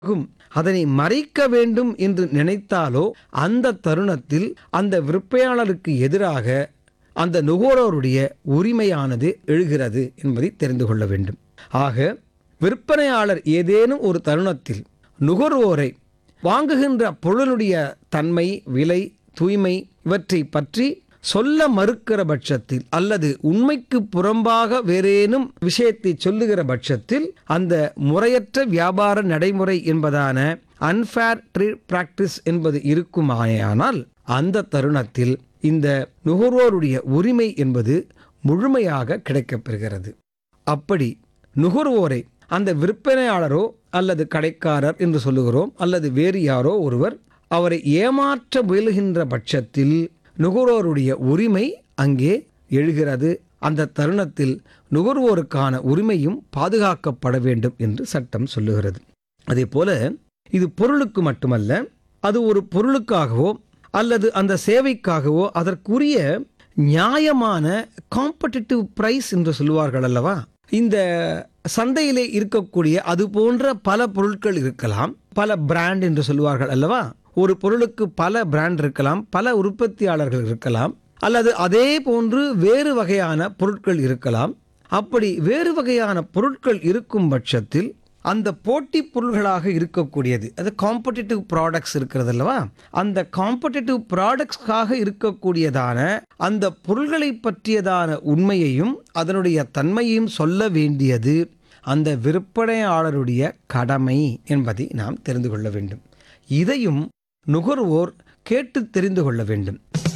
ஆகும் அதனை மறைக்க வேண்டும் என்று நினைத்தாலோ அந்த தருணத்தில் அந்த விற்பனையாளருக்கு எதிராக அந்த நுகர்வோருடைய உரிமையானது எழுகிறது என்பதை தெரிந்து கொள்ள வேண்டும் ஆக விற்பனையாளர் ஏதேனும் ஒரு தருணத்தில் நுகர்வோரை வாங்குகின்ற பொருளுடைய தன்மை விலை தூய்மை இவற்றை பற்றி சொல்ல மறுக்கிற பட்சத்தில் அல்லது உண்மைக்கு புறம்பாக வேறேனும் விஷயத்தை சொல்லுகிற பட்சத்தில் அந்த முறையற்ற வியாபார நடைமுறை என்பதான அன்ஃபேர் ட்ரேட் பிராக்டிஸ் என்பது இருக்குமானால் அந்த தருணத்தில் இந்த நுகர்வோருடைய உரிமை என்பது முழுமையாக கிடைக்கப்பெறுகிறது அப்படி நுகர்வோரை அந்த விற்பனையாளரோ அல்லது கடைக்காரர் என்று சொல்லுகிறோம் அல்லது வேறு யாரோ ஒருவர் அவரை ஏமாற்ற முயல்கின்ற பட்சத்தில் நுகர்வோருடைய உரிமை அங்கே எழுகிறது அந்த தருணத்தில் நுகர்வோருக்கான உரிமையும் பாதுகாக்கப்பட வேண்டும் என்று சட்டம் சொல்லுகிறது அதே போல இது பொருளுக்கு மட்டுமல்ல அது ஒரு பொருளுக்காகவோ அல்லது அந்த சேவைக்காகவோ அதற்குரிய நியாயமான காம்படிட்டிவ் பிரைஸ் என்று சொல்லுவார்கள் அல்லவா இந்த சந்தையிலே இருக்கக்கூடிய அது போன்ற பல பொருட்கள் இருக்கலாம் பல பிராண்ட் என்று சொல்லுவார்கள் அல்லவா ஒரு பொருளுக்கு பல பிராண்ட் இருக்கலாம் பல உற்பத்தியாளர்கள் இருக்கலாம் அல்லது அதே போன்று வேறு வகையான பொருட்கள் இருக்கலாம் அப்படி வேறு வகையான பொருட்கள் இருக்கும் பட்சத்தில் அந்த போட்டி பொருள்களாக இருக்கக்கூடியது அது காம்படிட்டிவ் ப்ராடக்ட்ஸ் இருக்கிறது அல்லவா அந்த காம்படிட்டிவ் ப்ராடக்ட்ஸ்க்காக இருக்கக்கூடியதான அந்த பொருள்களை பற்றியதான உண்மையையும் அதனுடைய தன்மையையும் சொல்ல வேண்டியது அந்த விற்பனையாளருடைய கடமை என்பதை நாம் தெரிந்து கொள்ள வேண்டும் இதையும் நுகர்வோர் கேட்டு தெரிந்து கொள்ள வேண்டும்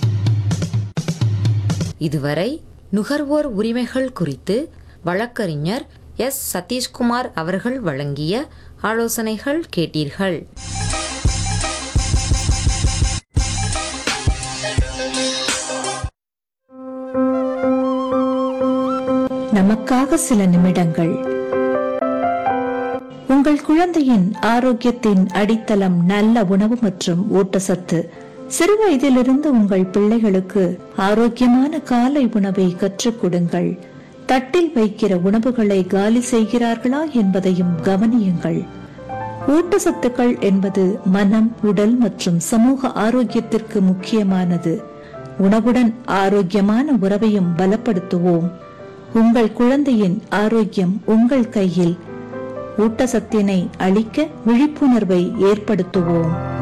இதுவரை நுகர்வோர் உரிமைகள் குறித்து வழக்கறிஞர் எஸ் சதீஷ்குமார் அவர்கள் வழங்கிய ஆலோசனைகள் கேட்டீர்கள் நமக்காக சில நிமிடங்கள் உங்கள் குழந்தையின் ஆரோக்கியத்தின் அடித்தளம் நல்ல உணவு மற்றும் ஊட்டச்சத்து சிறு வயதிலிருந்து உங்கள் பிள்ளைகளுக்கு ஆரோக்கியமான காலை உணவை கற்றுக் கொடுங்கள் தட்டில் வைக்கிற உணவுகளை காலி செய்கிறார்களா என்பதையும் கவனியுங்கள் ஊட்டச்சத்துக்கள் என்பது மனம் உடல் மற்றும் சமூக ஆரோக்கியத்திற்கு முக்கியமானது உணவுடன் ஆரோக்கியமான உறவையும் பலப்படுத்துவோம் உங்கள் குழந்தையின் ஆரோக்கியம் உங்கள் கையில் ஊட்டச்சத்தினை அளிக்க விழிப்புணர்வை ஏற்படுத்துவோம்